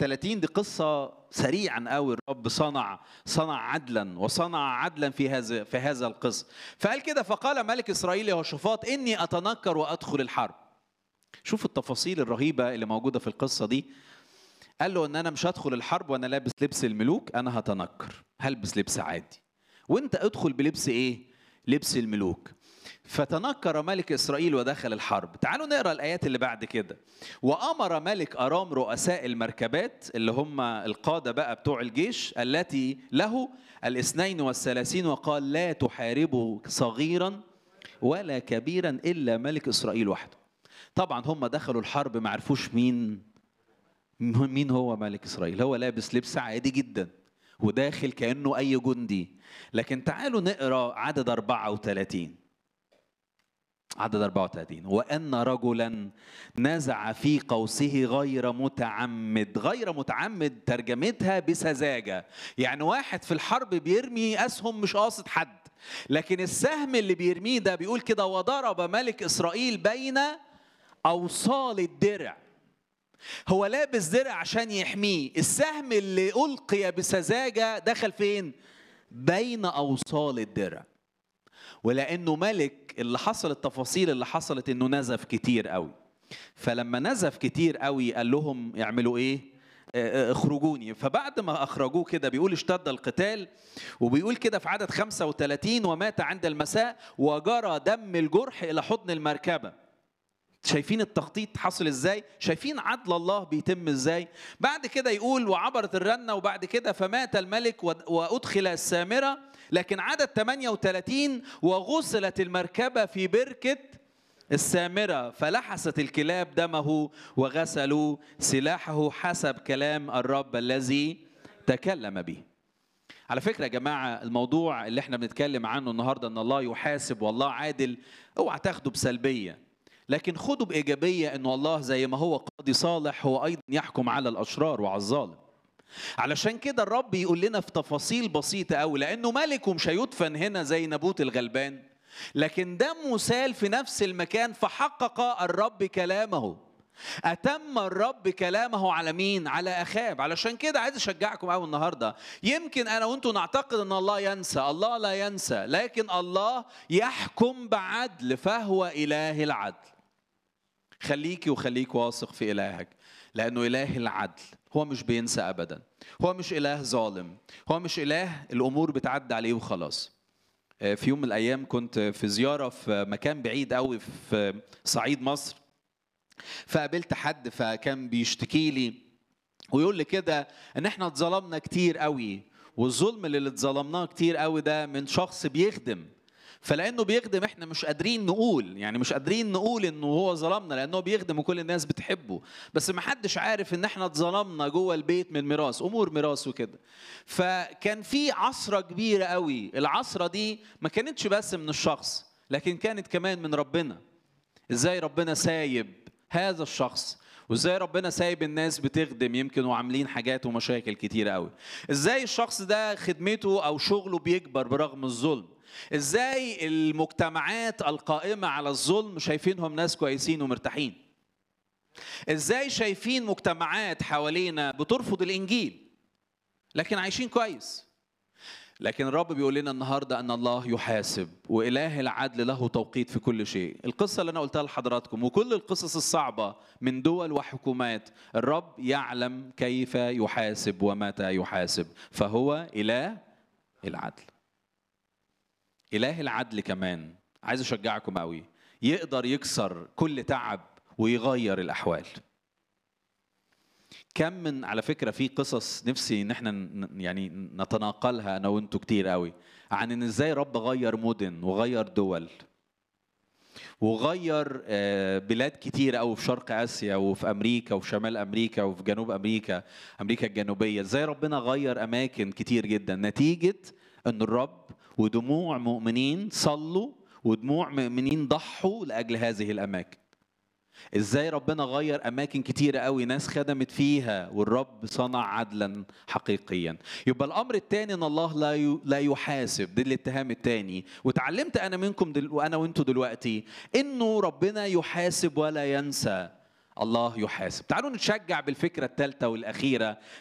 31 دي قصة سريعا قوي الرب صنع صنع عدلا وصنع عدلا في هذا في هذا القصة فقال كده فقال ملك إسرائيل يهوشافاط إني أتنكر وأدخل الحرب شوف التفاصيل الرهيبة اللي موجودة في القصة دي قال له ان انا مش هدخل الحرب وانا لابس لبس الملوك انا هتنكر هلبس لبس عادي وانت ادخل بلبس ايه لبس الملوك فتنكر ملك اسرائيل ودخل الحرب تعالوا نقرا الايات اللي بعد كده وامر ملك ارام رؤساء المركبات اللي هم القاده بقى بتوع الجيش التي له الاثنين والثلاثين وقال لا تحاربوا صغيرا ولا كبيرا الا ملك اسرائيل وحده طبعا هم دخلوا الحرب ما عرفوش مين مين هو ملك اسرائيل هو لابس لبس عادي جدا وداخل كانه اي جندي لكن تعالوا نقرا عدد 34 عدد 34 وان رجلا نزع في قوسه غير متعمد غير متعمد ترجمتها بسذاجه يعني واحد في الحرب بيرمي اسهم مش قاصد حد لكن السهم اللي بيرميه ده بيقول كده وضرب ملك اسرائيل بين اوصال الدرع هو لابس درع عشان يحميه السهم اللي ألقي بسذاجة دخل فين بين أوصال الدرع ولأنه ملك اللي حصل التفاصيل اللي حصلت إنه نزف كتير قوي فلما نزف كتير قوي قال لهم يعملوا إيه اخرجوني فبعد ما اخرجوه كده بيقول اشتد القتال وبيقول كده في عدد 35 ومات عند المساء وجرى دم الجرح الى حضن المركبه شايفين التخطيط حصل ازاي شايفين عدل الله بيتم ازاي بعد كده يقول وعبرت الرنة وبعد كده فمات الملك وأدخل السامرة لكن عدد 38 وغسلت المركبة في بركة السامرة فلحست الكلاب دمه وغسلوا سلاحه حسب كلام الرب الذي تكلم به على فكرة يا جماعة الموضوع اللي احنا بنتكلم عنه النهاردة ان الله يحاسب والله عادل اوعى تاخده بسلبية لكن خدوا بإيجابية أن الله زي ما هو قاضي صالح هو أيضا يحكم على الأشرار وعلى الظالم علشان كده الرب يقول لنا في تفاصيل بسيطة أوي لأنه ملك ومش هيدفن هنا زي نبوت الغلبان لكن دمه سال في نفس المكان فحقق الرب كلامه أتم الرب كلامه على مين؟ على أخاب علشان كده عايز أشجعكم أوي النهاردة يمكن أنا وأنتم نعتقد أن الله ينسى الله لا ينسى لكن الله يحكم بعدل فهو إله العدل خليكي وخليك واثق في إلهك لأنه إله العدل هو مش بينسى أبدا هو مش إله ظالم هو مش إله الأمور بتعدي عليه وخلاص في يوم من الأيام كنت في زيارة في مكان بعيد قوي في صعيد مصر فقابلت حد فكان بيشتكي لي ويقول لي كده ان احنا اتظلمنا كتير قوي والظلم اللي اتظلمناه كتير قوي ده من شخص بيخدم فلانه بيخدم احنا مش قادرين نقول يعني مش قادرين نقول انه هو ظلمنا لانه بيخدم وكل الناس بتحبه بس ما حدش عارف ان احنا اتظلمنا جوه البيت من ميراث امور ميراث وكده فكان في عصره كبيره قوي العصره دي ما كانتش بس من الشخص لكن كانت كمان من ربنا ازاي ربنا سايب هذا الشخص وازاي ربنا سايب الناس بتخدم يمكن وعاملين حاجات ومشاكل كتير قوي ازاي الشخص ده خدمته او شغله بيكبر برغم الظلم ازاي المجتمعات القائمه على الظلم شايفينهم ناس كويسين ومرتاحين ازاي شايفين مجتمعات حوالينا بترفض الانجيل لكن عايشين كويس لكن الرب بيقول لنا النهارده ان الله يحاسب واله العدل له توقيت في كل شيء القصه اللي انا قلتها لحضراتكم وكل القصص الصعبه من دول وحكومات الرب يعلم كيف يحاسب ومتى يحاسب فهو اله العدل اله العدل كمان عايز اشجعكم قوي يقدر يكسر كل تعب ويغير الاحوال كم من على فكره في قصص نفسي ان احنا يعني نتناقلها انا وانتوا كتير قوي عن ان ازاي رب غير مدن وغير دول وغير بلاد كتير قوي في شرق اسيا وفي امريكا وفي شمال امريكا وفي جنوب امريكا امريكا الجنوبيه ازاي ربنا غير اماكن كتير جدا نتيجه ان الرب ودموع مؤمنين صلوا ودموع مؤمنين ضحوا لاجل هذه الاماكن ازاي ربنا غير اماكن كتيره قوي ناس خدمت فيها والرب صنع عدلا حقيقيا يبقى الامر الثاني ان الله لا لا يحاسب ده الاتهام الثاني وتعلمت انا منكم دل... وانا وانتوا دلوقتي انه ربنا يحاسب ولا ينسى الله يحاسب تعالوا نتشجع بالفكرة الثالثة والأخيرة